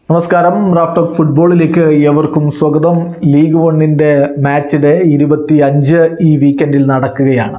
നമസ്കാരം റാഫ്റ്റോക്ക് ഫുട്ബോളിലേക്ക് ഏവർക്കും സ്വാഗതം ലീഗ് വണ്ണിൻ്റെ മാച്ച് ഡേ ഇരുപത്തി അഞ്ച് ഈ വീക്കെൻഡിൽ നടക്കുകയാണ്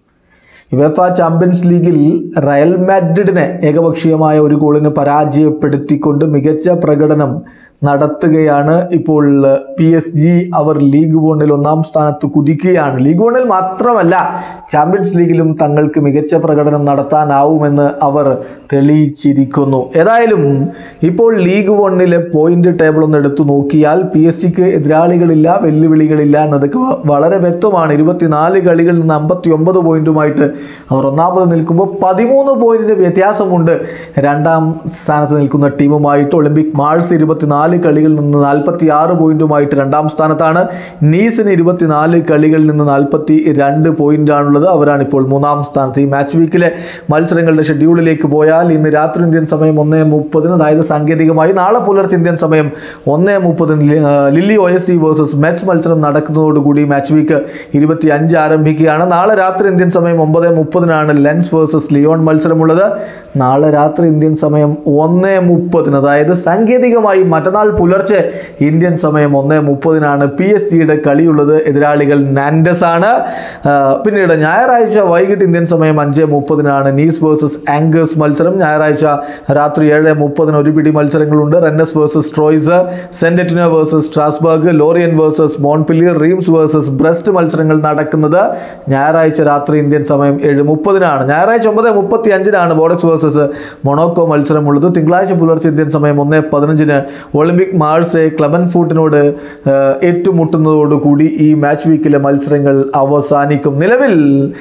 യുവേഫ ചാമ്പ്യൻസ് ലീഗിൽ റയൽ മാഡ്രിഡിനെ ഏകപക്ഷീയമായ ഒരു ഗോളിന് പരാജയപ്പെടുത്തിക്കൊണ്ട് മികച്ച പ്രകടനം നടത്തുകയാണ് ഇപ്പോൾ പി എസ് ജി അവർ ലീഗ് വണ്ണിൽ ഒന്നാം സ്ഥാനത്ത് കുതിക്കുകയാണ് ലീഗ് വണ്ണിൽ മാത്രമല്ല ചാമ്പ്യൻസ് ലീഗിലും തങ്ങൾക്ക് മികച്ച പ്രകടനം നടത്താനാവുമെന്ന് അവർ തെളിയിച്ചിരിക്കുന്നു ഏതായാലും ഇപ്പോൾ ലീഗ് വണ്ണിലെ പോയിന്റ് ടേബിൾ ഒന്ന് എടുത്തു നോക്കിയാൽ പി എസ് സിക്ക് എതിരാളികളില്ല വെല്ലുവിളികളില്ല എന്നതൊക്കെ വ- വളരെ വ്യക്തമാണ് ഇരുപത്തിനാല് കളികളിൽ നിന്ന് അമ്പത്തി ഒമ്പത് പോയിന്റുമായിട്ട് അവർ ഒന്നാമത് നിൽക്കുമ്പോൾ പതിമൂന്ന് പോയിന്റിന്റെ വ്യത്യാസമുണ്ട് രണ്ടാം സ്ഥാനത്ത് നിൽക്കുന്ന ടീമുമായിട്ട് ഒളിമ്പിക് മാൾസ് ഇരുപത്തിനാല് കളികളിൽ നിന്ന് നാൽപ്പത്തി ആറ് പോയിന്റുമായിട്ട് രണ്ടാം സ്ഥാനത്താണ് നീസിന് ഇരുപത്തിനാല് കളികളിൽ നിന്ന് നാൽപ്പത്തി രണ്ട് പോയിന്റാണുള്ളത് അവരാണ് ഇപ്പോൾ മൂന്നാം സ്ഥാനത്ത് ഈ മാച്ച് വീക്കിലെ മത്സരങ്ങളുടെ ഷെഡ്യൂളിലേക്ക് പോയാൽ ഇന്ന് രാത്രി ഇന്ത്യൻ സമയം ഒന്നേ മുപ്പതിന് അതായത് സാങ്കേതികമായി നാളെ പുലർച്ചെ ഇന്ത്യൻ സമയം ഒന്നേ മുപ്പതിന് ലി- ആ, Lille O S C versus Metz മത്സരം നടക്കുന്നതോടുകൂടി മാച്ച് വീക്ക് ഇരുപത്തി അഞ്ച് ആരംഭിക്കുകയാണ് നാളെ രാത്രി ഇന്ത്യൻ സമയം ഒമ്പത് മുപ്പതിനാണ് ലെൻസ് വേഴ്സസ് ലിയോൺ മത്സരമുള്ളത് നാളെ രാത്രി ഇന്ത്യൻ സമയം ഒന്നേ മുപ്പതിന് അതായത് സാങ്കേതികമായി മറ്റന്നാൾ പുലർച്ചെ ഇന്ത്യൻ സമയം ഒന്നേ മുപ്പതിനാണ് പി എസ് ജിയുടെ കളിയുള്ളത് എതിരാളികൾ നാൻഡസ് ആണ് ആ, പിന്നീട് ഞായറാഴ്ച വൈകിട്ട് ഇന്ത്യൻ സമയം അഞ്ച് മുപ്പതിനാണ് നീസ് വേഴ്സസ് ആംഗേഴ്സ് മത്സരം ഞായറാഴ്ച രാത്രി ഏഴ് മുപ്പതിന് ഒരു പിടി മത്സരങ്ങളുണ്ട് Rennes versus Troyes Saint Etienne versus Strasbourg Lorient versus Montpellier Reims versus Brest മത്സരങ്ങൾ നടക്കുന്നത് ഞായറാഴ്ച രാത്രി ഇന്ത്യൻ സമയം ഏഴ് മുപ്പതിനാണ് ഞായറാഴ്ച ഒമ്പത് മുപ്പത്തി അഞ്ചിനാണ് ബോഡക്സ് വേഴ്സസ് മൊണോക്കോ മത്സരമുള്ളത് തിങ്കളാഴ്ച പുലർച്ചെ ഇന്ത്യൻ സമയം ഒന്ന് പതിനഞ്ചിന് ഒളിമ്പിക് മാൾസെ ക്ലബൻ ഫൂട്ടിനോട് ഏഹ്, ഏറ്റുമുട്ടുന്നതോടുകൂടി ഈ മാച്ച് വീക്കിലെ മത്സരങ്ങൾ അവസാനിക്കും നിലവിൽ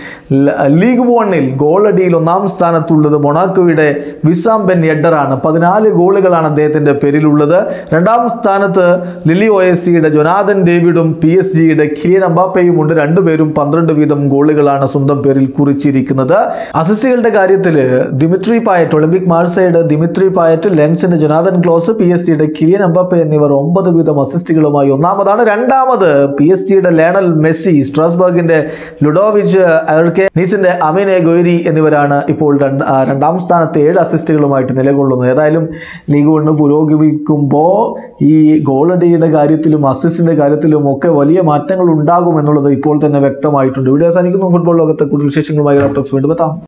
ല- ലീഗ് വണ്ണിൽ ഗോളടിയിൽ ഒന്നാം സ്ഥാനത്തുള്ളത് മൊണാക്കോയുടെ വിസാം ബെൻ എഡറാണ് പതിനാല് ഗോളുകളാണ് അദ്ദേഹത്തിന്റെ പേരിലുള്ളത് രണ്ടാം സ്ഥാനത്ത് ലിലി ഒ എസ് സിയുടെ ജൊനാഥൻ ഡേവിഡും പി എസ് ജിയുടെ കിലിയൻ അമ്പാപ്പയും ഉണ്ട് രണ്ടുപേരും പന്ത്രണ്ട് വീതം ഗോളുകളാണ് സ്വന്തം പേരിൽ കുറിച്ചിരിക്കുന്നത് അസിസ്റ്റുകളുടെ കാര്യത്തിൽ ദിമിത്രി പായറ്റ് ഒളിമ്പിക് മാർസയുടെ ദിമിത്രി പായറ്റ് ലെൻസിന്റെ ജൊനാഥൻ ക്ലോസ് പി എസ് ജിയുടെ കിലിയൻ അമ്പാപ്പ എന്നിവർ ഒമ്പത് വീതം അസിസ്റ്റുകളുമായി ഒന്നാമതാണ് രണ്ടാമത് പി എസ് ജിയുടെ ലേണൽ മെസ്സി സ്ട്രാസ്ബർഗിന്റെ ലുഡോവിച്ച് അയർക്കെ നീസിന്റെ അമീനെ ഗൊയ്രി എന്നിവരാണ് ഇപ്പോൾ രണ്ട് ആ, രണ്ടാം സ്ഥാനത്ത് ഏഴ് അസിസ്റ്റുകളുമായിട്ട് നിലകൊള്ളുന്നത് ഏതായാലും ലീഗ് വണ്ണ് പുരോഗമിക്കുമ്പോൾ ഈ ഗോളടിയുടെ കാര്യത്തിലും അസിസ്റ്റിന്റെ കാര്യത്തിലും ഒക്കെ വലിയ മാറ്റങ്ങൾ ഉണ്ടാകും എന്നുള്ളത് ഇപ്പോൾ തന്നെ വ്യക്തമായിട്ടുണ്ട് ഇവിടെ അവസാനിക്കുന്നു ഫുട്ബോൾ ലോകത്തെ കൂടുതൽ വിശേഷങ്ങളുമായി റാഫ്റ്റോക്സ് വീണ്ടും എത്താം